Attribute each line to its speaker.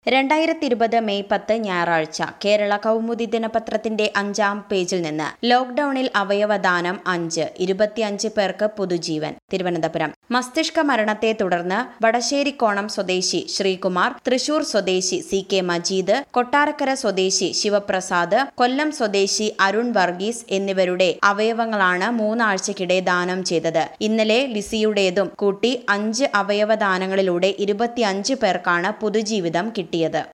Speaker 1: രണ്ടായിരത്തി ഇരുപത് മെയ് പത്ത് ഞായറാഴ്ച കേരള കൗമുദി ദിനപത്രത്തിന്റെ അഞ്ചാം പേജിൽ നിന്ന് ലോക്ഡൌണിൽ അവയവദാനം അഞ്ച് ഇരുപത്തിയഞ്ച് പേർക്ക് പുതുജീവൻ തിരുവനന്തപുരം മസ്തിഷ്ക മരണത്തെ തുടർന്ന് വടശ്ശേരിക്കോണം സ്വദേശി ശ്രീകുമാർ തൃശൂർ സ്വദേശി സി കെ മജീദ് കൊട്ടാരക്കര സ്വദേശി ശിവപ്രസാദ് കൊല്ലം സ്വദേശി അരുൺ വർഗീസ് എന്നിവരുടെ അവയവങ്ങളാണ് മൂന്നാഴ്ചക്കിടെ ദാനം ചെയ്തത് ഇന്നലെ ലിസിയുടേതും കൂട്ടി അഞ്ച് അവയവദാനങ്ങളിലൂടെ ഇരുപത്തിയഞ്ച് പേർക്കാണ് പുതുജീവിതം കിട്ടിയത്